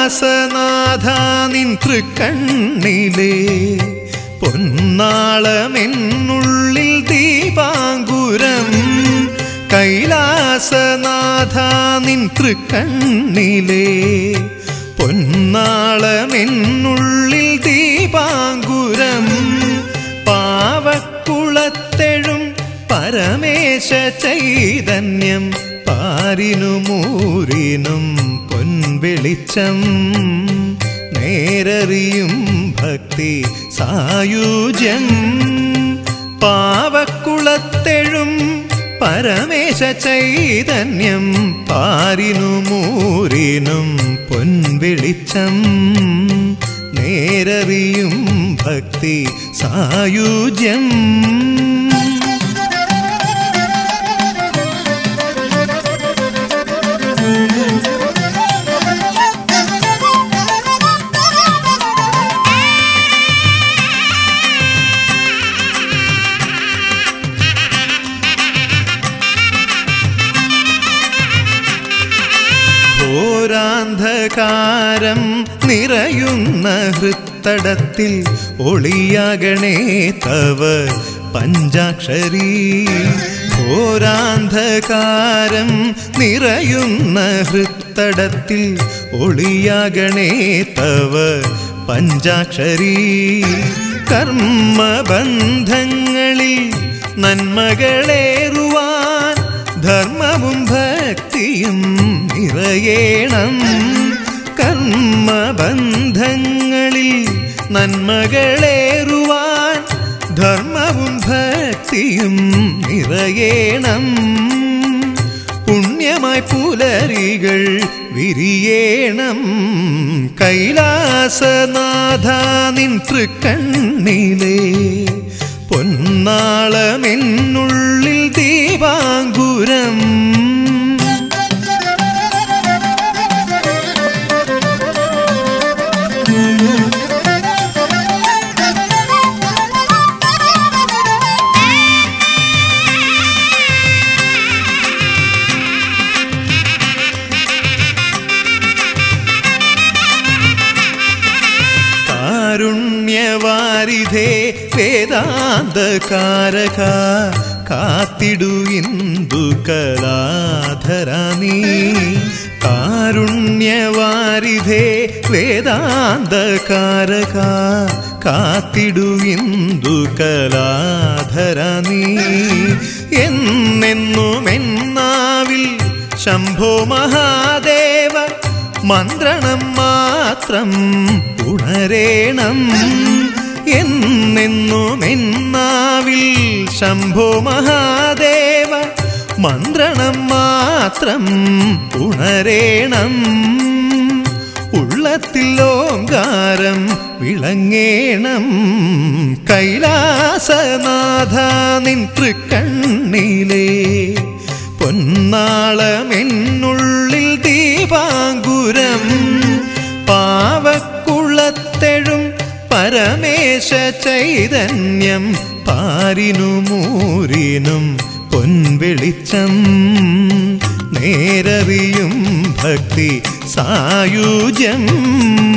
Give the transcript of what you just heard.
കൈലാസനാഥ നിൻ തൃക്കണ്ണിലേ പൊന്നാളമെന്നുള്ളിൽ ദീപാങ്കുരം കൈലാസനാഥ നിൻ തൃക്കണ്ണിലേ പൊന്നാളമെന്നുള്ളിൽ ദീപാങ്കുരം പാവക്കുളത്തെഴും പരമേശ ചൈതന്യം പാരിനും ഊരിനും പൊൻവെളിച്ചം നേരറിയും ഭക്തി സായുജ്യം പാവക്കുളത്തെഴും പരമേശ ചൈതന്യം പാരിനും ഊരിനും പൊൻവെളിച്ചം നേരറിയും ഭക്തി സായുജ്യം ഘോരാന്ധകാരം നിറയുന്ന ഹൃത്തടത്തിൽ ഒളിയാകണേ തവ പഞ്ചാക്ഷരി ഘോരാന്ധകാരം നിറയുന്ന ഹൃത്തടത്തിൽ ഒളിയാകണേ തവ പഞ്ചാക്ഷരി കർമ്മബന്ധങ്ങളിൽ നന്മകളേറുവാൻ ധർമ്മവും ഭക്തിയും നിറയേണം കർമ്മബന്ധങ്ങളിൽ നന്മകളേറുവാൻ ധർമ്മവും ഭക്തിയും നിറയേണം പുണ്യമായി പുലരികൾ വിരിയേണം കൈലാസനാഥ നിൻ തൃക്കണ്ണിലേ പൊന്നാളമെന്നുള്ളിൽ ദീപാങ്കുരം കാരുണ്യവാരിധേ വേദാന്തകാരക കാത്തിടു ഇന്ദു കലാധരണി കാരുണ്യവാരിധേ വേദാന്തകാരക കാത്തിടു ഇന്ദു കലാധരണി എന്നെന്നും എന്നാവിൽ ശംഭോ മഹാദേവ മന്ത്രണം മാത്രം ഉണരേണം എന്നെന്നും എന്നാവിൽ ശംഭോ മഹാദേവ മന്ത്രണം മാത്രം ഉണരേണം ഉള്ളത്തിൽ ഓങ്കാരം വിളങ്ങേണം കൈലാസനാഥ നിൻ തൃക്കണ്ണിലേ പൊന്നാളമെന്നുള്ളിൽ ദീപാങ്കുരം പാവക്കുളത്തെഴും പരമേശ ചൈതന്യം പാരിനുമൂരിനും പൊൻവെളിച്ചം നേരറിയും ഭക്തി സായുജ്യം